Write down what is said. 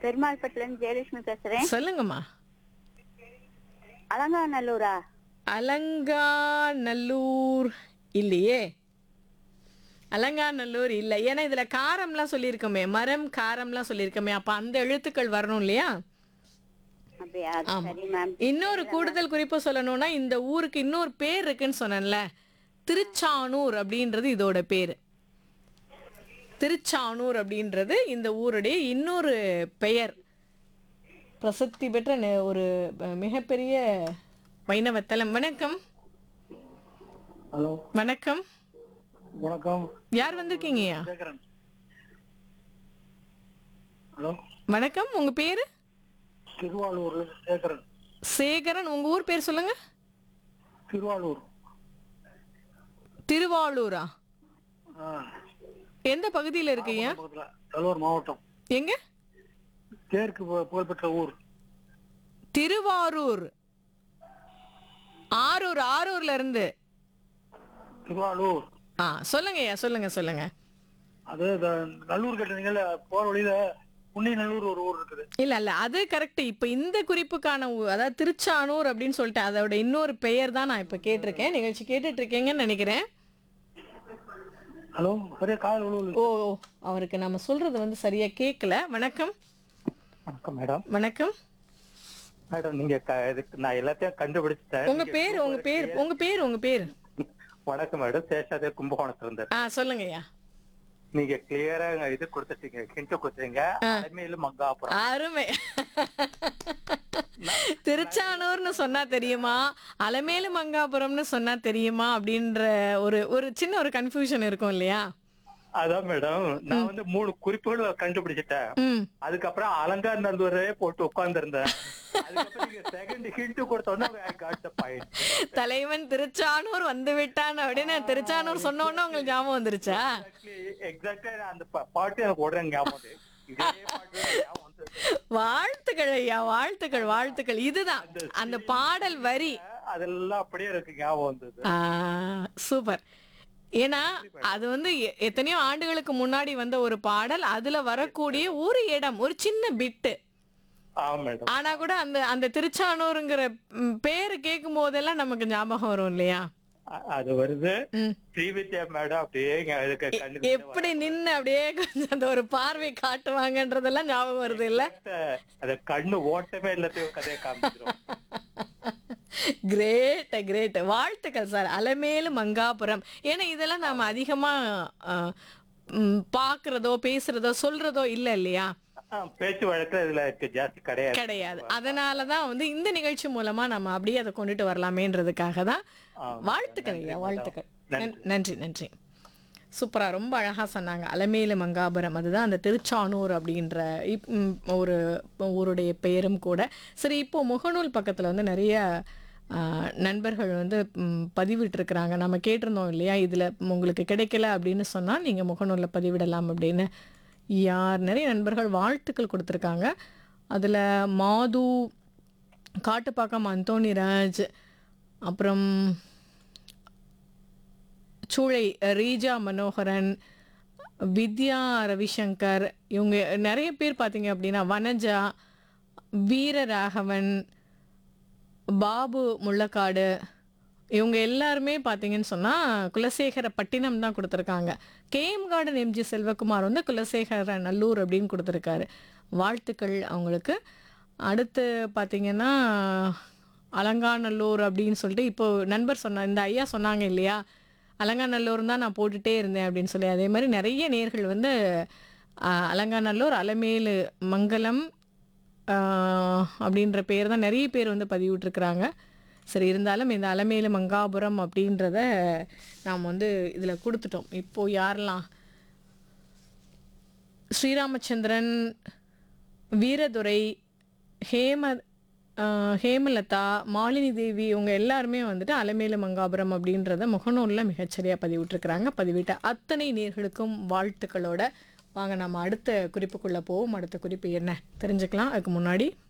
பெருமாள்பட்டில இருந்து ஜெயலட்சுமி பேசுறேன் சொல்லுங்கம்மா அலங்காநல்லூரா அலங்காநல்லூர் இல்லையே அலங்காநல்லூர் இல்லை ஏன்னா இதுல காரம்லாம் சொல்லியிருக்கோமே மரம் காரம்லாம் சொல்லியிருக்கோமே அப்ப அந்த எழுத்துக்கள் வரணும் இல்லையா அப்படியா அது ஆமா. சரி மேம் இன்னொரு கூடுதல் குறிப்பு சொல்லணும்னா இந்த ஊருக்கு இன்னொரு பேர் இருக்குன்னு சொன்னேன்ல திருச்சானூர் அப்படின்றது இதோட பேர் திருச்சானூர் அப்படின்றது இந்த ஊருடைய இன்னொரு பெயர் பிரசித்தி பெற்ற நெ- ஒரு அஹ், மிகப்பெரிய வைணவத்தலம் வணக்கம் ஹலோ வணக்கம் வணக்கம் யார் வந்திருக்கீங்கய்யா சேகரன் ஹலோ வணக்கம் உங்க பேரு திருவாரூர் சேகரன் சேகரன் உங்க ஊர் பேர் சொல்லுங்க திருவாரூர் திருவாளூரா ஆ எந்த பகுதியில் இருக்கீங்க பக்கத்துல கடலூர் மாவட்டம் எங்க தேர்க்கு பு- புகழ்பெற்ற ஊர் திருவாரூர் ஆரூர் ஆரூர்ல இருந்து திருவாரூர் ஆ சொல்லுங்க ஐயா சொல்லுங்க சொல்லுங்க அது இந்த நல்லூர் கேட்டீங்கல்ல போற வழியில புண்ணி நல்லூர் ஒரு ஊர் இருக்குது இல்ல இல்ல அது கரெக்ட் இப்ப இந்த குறிப்புக்கான ஊ- அதாவது திருச்சானூர் அப்படின்னு சொல்லிட்டு அதோட இன்னொரு பெயர் தான் நான் இப்ப கேட்டிருக்கேன் நிகழ்ச்சி கேட்டுட்டு இருக்கீங்கன்னு நினைக்கிறேன் ஹலோ சரியா கால் உழவு ஓ ஓ, அவருக்கு நம்ம சொல்றது வந்து சரியா கேட்கல வணக்கம் வணக்கம் மேடம் வணக்கம் மேடம் நீங்க க- இதுக்கு நான் எல்லாத்தையும் கண்டுபிடிச்சிட்டேன் உங்க பேர் உங்க பேர் உங்க பேர் உங்க பேர் வணக்கம் மேடம் சேஷாதே கும்பகோணத்துல இருந்து ஆ சொல்லுங்க ஐயா நீங்க கிளியரா இது கொடுத்துட்டீங்க ஹிண்ட் கொடுத்தீங்க அலைமையில மங்காப்புறம் அருமை திருச்சானூர்னு சொன்னா தெரியுமா அலமேலு மங்காபுரம்னு சொன்னா தெரியுமா அப்படின்ற ஒரு ஒரு சின்ன ஒரு கன்ஃபியூஷன் இருக்கும் இல்லையா அதான் மேடம் நான் வந்து மூணு குறிப்புகள் கண்டுபிடிச்சிட்டேன் ம் அதுக்கப்புறம் அலங்கார் நந்தூரே போட்டு உட்கார்ந்திருந்தேன் அதுக்கப்புறம் நீங்க செகண்ட் ஹிண்ட் கொடுத்தோன்னா ஐ காட் த பாயிண்ட் தலைவன் திருச்சானூர் வந்து விட்டான் அப்படின்னு திருச்சானூர் சொன்ன உடனே உங்களுக்கு ஞாபகம் வந்துருச்சா எக்ஸாக்டா அந்த பா- பாட்டு எனக்கு உடனே ஞாபகம் வருது. இதே பாட்டு தான் ஞாபகம் வந்தது. வாழ்த்துக்கள் ஐயா வாழ்த்துக்கள் வாழ்த்துக்கள் இதுதான் அந்த பாடல் வரி அதெல்லாம் அப்படியே எனக்கு ஞாபகம் வந்தது ஆ, சூப்பர் ஏன்னா அது வந்து எ- எத்தனையோ ஆண்டுகளுக்கு முன்னாடி வந்த ஒரு பாடல் அதுல வரக்கூடிய ஒரு இடம் ஒரு சின்ன பிட்டு ஆமா மேடம் ஆனா கூட அந்த அந்த திருச்சானூருங்கிற ம், பேரு கேட்கும் போதெல்லாம் நமக்கு ஞாபகம் வரும் இல்லையா அ- அது வருது ம். ஸ்ரீவித்யா மேடம் அப்படியே இங்க இதுக்கு கண்ணுக்கு எப்படி நின்னு அப்படியே கொஞ்சம் அந்த ஒரு பார்வை காட்டுவாங்கன்றதெல்லாம் ஞாபகம் வருது இல்ல அத கண்ணு ஓட்டமே எல்லாத்தையும் கதையை காமிச்சிரும் கிரேட் கிரேட் வாழ்த்துக்கள் சார் அலமேலு மங்காபுரம் ஏன்னா இதெல்லாம் நாம அதிகமா ஆ, ம், பாக்குறதோ பேசுறதோ சொல்றதோ இல்ல இல்லையா ஆ, பேச்சு வழக்குல இதுல இருக்கு ஜாஸ்தி கிடையாது கிடையாது அதனாலதான் வந்து இந்த நிகழ்ச்சி மூலமா நம்ம அப்படியே அதை கொண்டுட்டு வரலாமேன்றதுக்காக தான் ஆ, வாழ்த்துக்கள் ஐயா வாழ்த்துக்கள் நன்றி. நன்- நன்றி நன்றி சூப்பரா ரொம்ப அழகா சொன்னாங்க அலமேலு மங்காபுரம் அதுதான் அந்த திருச்சானூர் அப்படின்ற இப்- ம், ஒரு ஊருடைய பெயரும் கூட சரி இப்போ முகநூல் பக்கத்துல வந்து நிறைய ஆ, நண்பர்கள் வந்து ம், பதிவிட்டிருக்கிறாங்க நம்ம கேட்டிருந்தோம் இல்லையா இதுல உங்களுக்கு கிடைக்கல அப்படின்னு சொன்னா நீங்க முகநூல்ல பதிவிடலாம் அப்படின்னு யார் நிறைய நண்பர்கள் வாழ்த்துக்கள் கொடுத்துருக்காங்க அதுல மாது காட்டுப்பாக்கம் அந்தோணிராஜ் அப்புறம் சூளை ரீஜா மனோகரன் வித்யா ரவிசங்கர் இவங்க நிறைய பேர் பார்த்தீங்க அப்படின்னா வனஜா வீரராகவன் பாபு முள்ளக்காடு இவங்க எல்லாருமே பார்த்தீங்கன்னு சொன்னால் குலசேகர பட்டினம் தான் கொடுத்துருக்காங்க கேஎம் கார்டன் எம்ஜி செல்வகுமார் வந்து குலசேகர நல்லூர் அப்படின்னு கொடுத்துருக்காரு வாழ்த்துக்கள் அவங்களுக்கு அடுத்து பார்த்தீங்கன்னா அலங்காநல்லூர் அப்படின்னு சொல்லிட்டு இப்போ நண்பர் சொன்ன இந்த ஐயா சொன்னாங்க இல்லையா அலங்காநல்லூர் தான் நான் போட்டுட்டே இருந்தேன் அப்படின்னு சொல்லி அதே மாதிரி நிறைய நேர்கள் வந்து ஆஹ், அலங்காநல்லூர் அலமேலு மங்கலம் ஆஹ், அப்படின்ற பேர் தான் நிறைய பேர் வந்து பதிவிட்டிருக்கிறாங்க சரி இருந்தாலும் இந்த அலமேலு மங்காபுரம் அப்படின்றத நாம் வந்து இதில் கொடுத்துட்டோம் இப்போ யாரெல்லாம் ஸ்ரீராமச்சந்திரன் வீரதுரை ஹேம ஆஹ் ஹேமலதா மாலினி தேவி இவங்க எல்லாருமே வந்துட்டு அலமேலு மங்காபுரம் அப்படின்றத முகநூலில் மிகச்சரியாக பதிவிட்டிருக்கிறாங்க பதிவிட்ட அத்தனை நேர்களுக்கும் வாழ்த்துக்களோட வாங்க நம்ம அடுத்த குறிப்புக்குள்ளே போவோம் அடுத்த குறிப்பு என்ன தெரிஞ்சுக்கலாம் அதுக்கு முன்னாடி